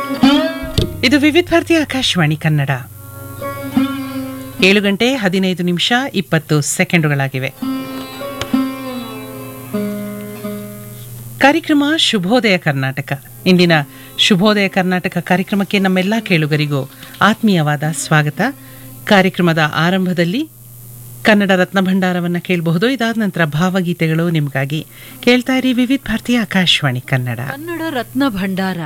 ಇದು ವಿವಿಧ ಭಾರತಿ ಆಕಾಶವಾಣಿ ಕನ್ನಡ ಏಳು ಗಂಟೆ ಹದಿನೈದು ನಿಮಿಷ ಇಪ್ಪತ್ತು ಸೆಕೆಂಡುಗಳಾಗಿವೆ ಕಾರ್ಯಕ್ರಮ ಶುಭೋದಯ ಕರ್ನಾಟಕ ಇಂದಿನ ಶುಭೋದಯ ಕರ್ನಾಟಕ ಕಾರ್ಯಕ್ರಮಕ್ಕೆ ನಮ್ಮೆಲ್ಲ ಕೇಳುಗರಿಗೂ ಆತ್ಮೀಯವಾದ ಸ್ವಾಗತ ಕಾರ್ಯಕ್ರಮದ ಆರಂಭದಲ್ಲಿ ಕನ್ನಡ ರತ್ನ ಭಂಡಾರವನ್ನು ಕೇಳಬಹುದು ಇದಾದ ನಂತರ ಭಾವಗೀತೆಗಳು ನಿಮಗಾಗಿ ಕೇಳ್ತಾ ಇರಿ ವಿವಿಧ ಭಾರತಿ ಆಕಾಶವಾಣಿ ಕನ್ನಡ ಕನ್ನಡ ರತ್ನ ಭಂಡಾರ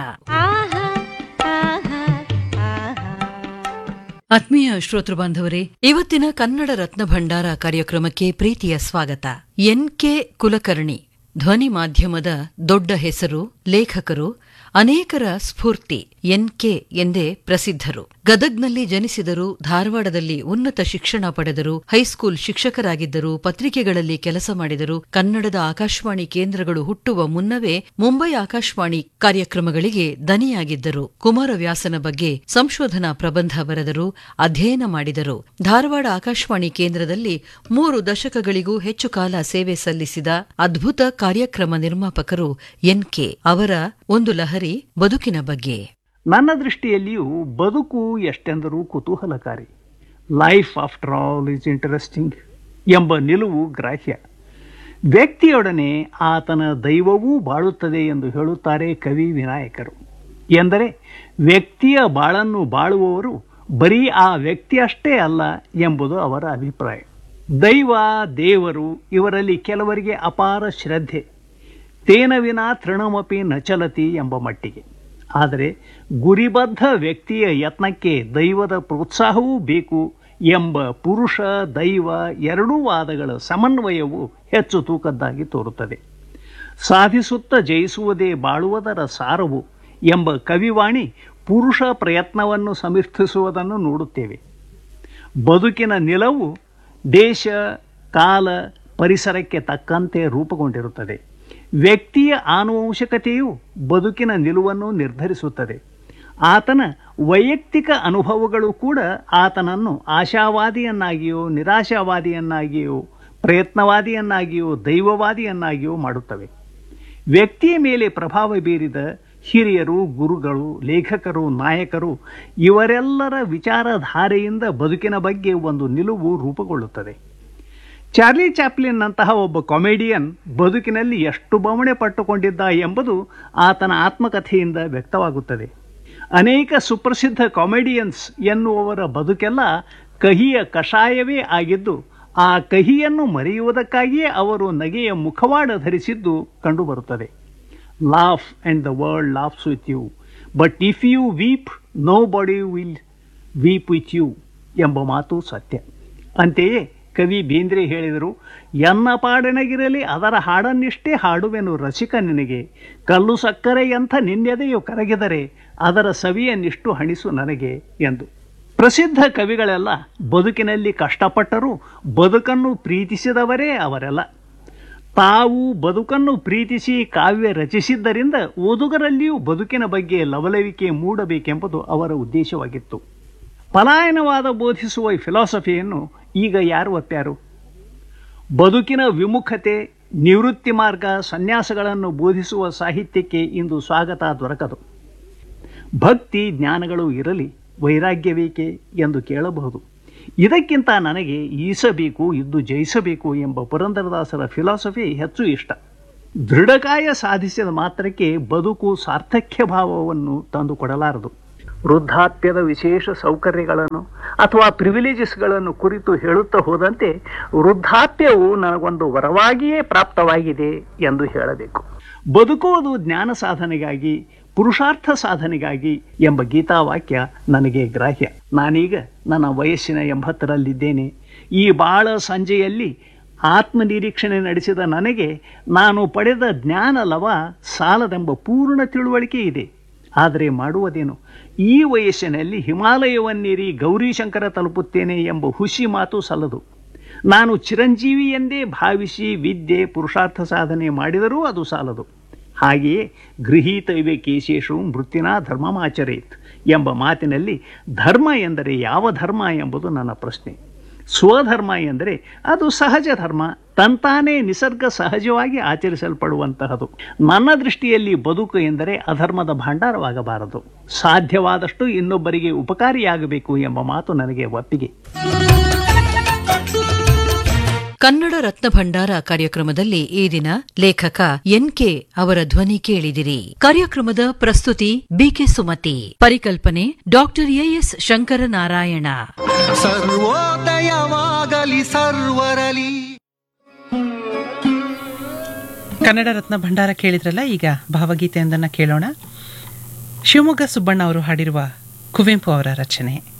ಆತ್ಮೀಯ ಶ್ರೋತೃ ಬಾಂಧವರೇ ಇವತ್ತಿನ ಕನ್ನಡ ರತ್ನ ಭಂಡಾರ ಕಾರ್ಯಕ್ರಮಕ್ಕೆ ಪ್ರೀತಿಯ ಸ್ವಾಗತ ಎನ್ ಕೆ ಕುಲಕರ್ಣಿ ಧ್ವನಿ ಮಾಧ್ಯಮದ ದೊಡ್ಡ ಹೆಸರು ಲೇಖಕರು ಅನೇಕರ ಸ್ಫೂರ್ತಿ ಎನ್ ಕೆ ಎಂದೇ ಪ್ರಸಿದ್ಧರು ಗದಗ್ನಲ್ಲಿ ಜನಿಸಿದರು ಧಾರವಾಡದಲ್ಲಿ ಉನ್ನತ ಶಿಕ್ಷಣ ಪಡೆದರು ಹೈಸ್ಕೂಲ್ ಶಿಕ್ಷಕರಾಗಿದ್ದರು ಪತ್ರಿಕೆಗಳಲ್ಲಿ ಕೆಲಸ ಮಾಡಿದರು ಕನ್ನಡದ ಆಕಾಶವಾಣಿ ಕೇಂದ್ರಗಳು ಹುಟ್ಟುವ ಮುನ್ನವೇ ಮುಂಬೈ ಆಕಾಶವಾಣಿ ಕಾರ್ಯಕ್ರಮಗಳಿಗೆ ದನಿಯಾಗಿದ್ದರು ಕುಮಾರವ್ಯಾಸನ ಬಗ್ಗೆ ಸಂಶೋಧನಾ ಪ್ರಬಂಧ ಬರೆದರು ಅಧ್ಯಯನ ಮಾಡಿದರು ಧಾರವಾಡ ಆಕಾಶವಾಣಿ ಕೇಂದ್ರದಲ್ಲಿ ಮೂರು ದಶಕಗಳಿಗೂ ಹೆಚ್ಚು ಕಾಲ ಸೇವೆ ಸಲ್ಲಿಸಿದ ಅದ್ಭುತ ಕಾರ್ಯಕ್ರಮ ನಿರ್ಮಾಪಕರು ಎನ್ ಕೆ ಅವರ ಒಂದು ಲಹರಿ ಬದುಕಿನ ಬಗ್ಗೆ ನನ್ನ ದೃಷ್ಟಿಯಲ್ಲಿಯೂ ಬದುಕು ಎಷ್ಟೆಂದರೂ ಕುತೂಹಲಕಾರಿ life after all is interesting ಎಂಬ ನಿಲುವು ಗ್ರಾಹ್ಯ ವ್ಯಕ್ತಿಯೊಡನೆ ಆತನ ದೈವವೂ ಬಾಳುತ್ತದೆ ಎಂದು ಹೇಳುತ್ತಾರೆ ಕವಿ ವಿನಾಯಕರು ಎಂದರೆ ವ್ಯಕ್ತಿಯ ಬಾಳನ್ನು ಬಾಳುವವರು ಬರೀ ಆ ವ್ಯಕ್ತಿಯಷ್ಟೇ ಅಲ್ಲ ಎಂಬುದು ಅವರ ಅಭಿಪ್ರಾಯ ದೈವ ದೇವರು ಇವರಲ್ಲಿ ಕೆಲವರಿಗೆ ಅಪಾರ ಶ್ರದ್ಧೆ ತೇನ ವಿನ ತೃಣಮಪಿ ನಚಲತಿ ಎಂಬ ಮಟ್ಟಿಗೆ ಆದರೆ ಗುರಿಬದ್ಧ ವ್ಯಕ್ತಿಯ ಯತ್ನಕ್ಕೆ ದೈವದ ಪ್ರೋತ್ಸಾಹವೂ ಬೇಕು ಎಂಬ ಪುರುಷ ದೈವ ಎರಡೂ ವಾದಗಳ ಸಮನ್ವಯವು ಹೆಚ್ಚು ತೂಕದ್ದಾಗಿ ತೋರುತ್ತದೆ ಸಾಧಿಸುತ್ತ ಜಯಿಸುವುದೇ ಬಾಳುವುದರ ಸಾರವು ಎಂಬ ಕವಿವಾಣಿ ಪುರುಷ ಪ್ರಯತ್ನವನ್ನು ಸಮರ್ಥಿಸುವುದನ್ನು ನೋಡುತ್ತೇವೆ ಬದುಕಿನ ನಿಲವು ದೇಶ ಕಾಲ ಪರಿಸರಕ್ಕೆ ತಕ್ಕಂತೆ ರೂಪುಗೊಂಡಿರುತ್ತದೆ ವ್ಯಕ್ತಿಯ ಆನುವಂಶಿಕತೆಯು ಬದುಕಿನ ನಿಲುವನ್ನು ನಿರ್ಧರಿಸುತ್ತದೆ ಆತನ ವೈಯಕ್ತಿಕ ಅನುಭವಗಳು ಕೂಡ ಆತನನ್ನು ಆಶಾವಾದಿಯನ್ನಾಗಿಯೋ ನಿರಾಶಾವಾದಿಯನ್ನಾಗಿಯೋ ಪ್ರಯತ್ನವಾದಿಯನ್ನಾಗಿಯೋ ದೈವವಾದಿಯನ್ನಾಗಿಯೋ ಮಾಡುತ್ತವೆ ವ್ಯಕ್ತಿಯ ಮೇಲೆ ಪ್ರಭಾವ ಬೀರಿದ ಹಿರಿಯರು ಗುರುಗಳು ಲೇಖಕರು ನಾಯಕರು ಇವರೆಲ್ಲರ ವಿಚಾರಧಾರೆಯಿಂದ ಬದುಕಿನ ಬಗ್ಗೆ ಒಂದು ನಿಲುವು ರೂಪುಗೊಳ್ಳುತ್ತದೆ ಚಾರ್ಲಿ ಚಾಪ್ಲಿನ್ನಂತಹ ಒಬ್ಬ ಕಾಮಿಡಿಯನ್ ಬದುಕಿನಲ್ಲಿ ಎಷ್ಟು ಬವಣೆ ಪಟ್ಟುಕೊಂಡಿದ್ದ ಎಂಬುದು ಆತನ ಆತ್ಮಕಥೆಯಿಂದ ವ್ಯಕ್ತವಾಗುತ್ತದೆ ಅನೇಕ ಸುಪ್ರಸಿದ್ಧ ಕಾಮಿಡಿಯನ್ಸ್ ಎನ್ನುವವರ ಬದುಕೆಲ್ಲ ಕಹಿಯ ಕಷಾಯವೇ ಆಗಿದ್ದು ಆ ಕಹಿಯನ್ನು ಮರೆಯುವುದಕ್ಕಾಗಿಯೇ ಅವರು ನಗೆಯ ಮುಖವಾಡ ಧರಿಸಿದ್ದು ಕಂಡುಬರುತ್ತದೆ laugh and the world laughs with you but if you weep nobody will weep with you ಎಂಬ ಮಾತು ಸತ್ಯ ಅಂತೆಯೇ ಕವಿ ಬೇಂದ್ರೆ ಹೇಳಿದರು ಎನ್ನ ಪಾಡನಗಿರಲಿ ಅದರ ಹಾಡನ್ನಿಷ್ಟೇ ಹಾಡುವೆನು ರಸಿಕ ನಿನಗೆ ಕಲ್ಲು ಸಕ್ಕರೆಯಂಥ ನಿನ್ನೆದೆಯು ಕರಗಿದರೆ ಅದರ ಸವಿಯನ್ನಿಷ್ಟು ಹಣಿಸು ನನಗೆ ಎಂದು ಪ್ರಸಿದ್ಧ ಕವಿಗಳೆಲ್ಲ ಬದುಕಿನಲ್ಲಿ ಕಷ್ಟಪಟ್ಟರೂ ಬದುಕನ್ನು ಪ್ರೀತಿಸಿದವರೇ ಅವರೆಲ್ಲ ತಾವು ಬದುಕನ್ನು ಪ್ರೀತಿಸಿ ಕಾವ್ಯ ರಚಿಸಿದ್ದರಿಂದ ಓದುಗರಲ್ಲಿಯೂ ಬದುಕಿನ ಬಗ್ಗೆ ಲವಲವಿಕೆ ಮೂಡಬೇಕೆಂಬುದು ಅವರ ಉದ್ದೇಶವಾಗಿತ್ತು ಪಲಾಯನವಾದ ಬೋಧಿಸುವ ಫಿಲಾಸಫಿಯನ್ನು ಈಗ ಯಾರು ಒಪ್ಪ್ಯಾರು ಬದುಕಿನ ವಿಮುಖತೆ ನಿವೃತ್ತಿ ಮಾರ್ಗ ಸನ್ಯಾಸಗಳನ್ನು ಬೋಧಿಸುವ ಸಾಹಿತ್ಯಕ್ಕೆ ಇಂದು ಸ್ವಾಗತ ದೊರಕದು ಭಕ್ತಿ ಜ್ಞಾನಗಳು ಇರಲಿ ವೈರಾಗ್ಯವೇಕೆ ಎಂದು ಕೇಳಬಹುದು ಇದಕ್ಕಿಂತ ನನಗೆ ಈಸಬೇಕು ಇದ್ದು ಜಯಿಸಬೇಕು ಎಂಬ ಪುರಂದರದಾಸರ ಫಿಲಾಸಫಿ ಹೆಚ್ಚು ಇಷ್ಟ ದೃಢಕಾಯ ಸಾಧಿಸಿದ ಮಾತ್ರಕ್ಕೆ ಬದುಕು ಸಾರ್ಥಕ್ಯ ಭಾವವನ್ನು ತಂದುಕೊಡಲಾರದು ವೃದ್ಧಾಪ್ಯದ ವಿಶೇಷ ಸೌಕರ್ಯಗಳನ್ನು ಅಥವಾ ಪ್ರಿವಿಲೇಜಸ್ಗಳನ್ನು ಕುರಿತು ಹೇಳುತ್ತಾ ಹೋದಂತೆ ವೃದ್ಧಾಪ್ಯವು ನನಗೊಂದು ವರವಾಗಿಯೇ ಪ್ರಾಪ್ತವಾಗಿದೆ ಎಂದು ಹೇಳಬೇಕು ಬದುಕುವುದು ಜ್ಞಾನ ಸಾಧನೆಗಾಗಿ ಪುರುಷಾರ್ಥ ಸಾಧನೆಗಾಗಿ ಎಂಬ ಗೀತಾವಾಕ್ಯ ನನಗೆ ಗ್ರಾಹ್ಯ ನಾನೀಗ ನನ್ನ ವಯಸ್ಸಿನ ಎಂಬತ್ತರಲ್ಲಿದ್ದೇನೆ ಈ ಬಾಳ ಸಂಜೆಯಲ್ಲಿ ಆತ್ಮನಿರೀಕ್ಷಣೆ ನಡೆಸಿದ ನನಗೆ ನಾನು ಪಡೆದ ಜ್ಞಾನ ಲವ ಸಾಲದೆಂಬ ಪೂರ್ಣ ತಿಳುವಳಿಕೆ ಇದೆ ಆದರೆ ಮಾಡುವುದೇನು ಈ ವಯಸ್ಸಿನಲ್ಲಿ ಹಿಮಾಲಯವನ್ನೇರಿ ಗೌರೀಶಂಕರ ತಲುಪುತ್ತೇನೆ ಎಂಬ ಹುಸಿ ಮಾತು ಸಲ್ಲದು ನಾನು ಚಿರಂಜೀವಿ ಎಂದೇ ಭಾವಿಸಿ ವಿದ್ಯೆ ಪುರುಷಾರ್ಥ ಸಾಧನೆ ಮಾಡಿದರೂ ಅದು ಸಾಲದು ಹಾಗೆಯೇ ಗೃಹೀತೈವೆ ಕೇಶೇಶು ಮೃತ್ಯುನಾ ಧರ್ಮಮಾಚರೇತ್ ಎಂಬ ಮಾತಿನಲ್ಲಿ ಧರ್ಮ ಎಂದರೆ ಯಾವ ಧರ್ಮ ಎಂಬುದು ನನ್ನ ಪ್ರಶ್ನೆ ಸ್ವಧರ್ಮ ಎಂದರೆ ಅದು ಸಹಜ ಧರ್ಮ ತಂತಾನೇ ನಿಸರ್ಗ ಸಹಜವಾಗಿ ಆಚರಿಸಲ್ಪಡುವಂತಹದು ನನ್ನ ದೃಷ್ಟಿಯಲ್ಲಿ ಬದುಕು ಎಂದರೆ ಅಧರ್ಮದ ಭಂಡಾರವಾಗಬಾರದು ಸಾಧ್ಯವಾದಷ್ಟು ಇನ್ನೊಬ್ಬರಿಗೆ ಉಪಕಾರಿಯಾಗಬೇಕು ಎಂಬ ಮಾತು ನನಗೆ ಒಪ್ಪಿಗೆ ಕನ್ನಡ ರತ್ನ ಭಂಡಾರ ಕಾರ್ಯಕ್ರಮದಲ್ಲಿ ಈ ದಿನ ಲೇಖಕ ಎನ್ಕೆ ಅವರ ಧ್ವನಿ ಕೇಳಿದಿರಿ ಕಾರ್ಯಕ್ರಮದ ಪ್ರಸ್ತುತಿ ಬಿಕೆ ಸುಮತಿ ಪರಿಕಲ್ಪನೆ ಡಾಕ್ಟರ್ ಎಎಸ್ ಶಂಕರನಾರಾಯಣ ಸರ್ವೋದಯವಾಗಲಿ ಸರ್ವರಲಿ ಕನ್ನಡ ರತ್ನ ಭಂಡಾರ ಕೇಳಿದ್ರಲ್ಲ ಈಗ ಭಾವಗೀತೆಯೊಂದನ್ನು ಕೇಳೋಣ ಶಿವಮೊಗ್ಗ ಸುಬ್ಬಣ್ಣ ಅವರು ಹಾಡಿರುವ ಕುವೆಂಪು ಅವರ ರಚನೆ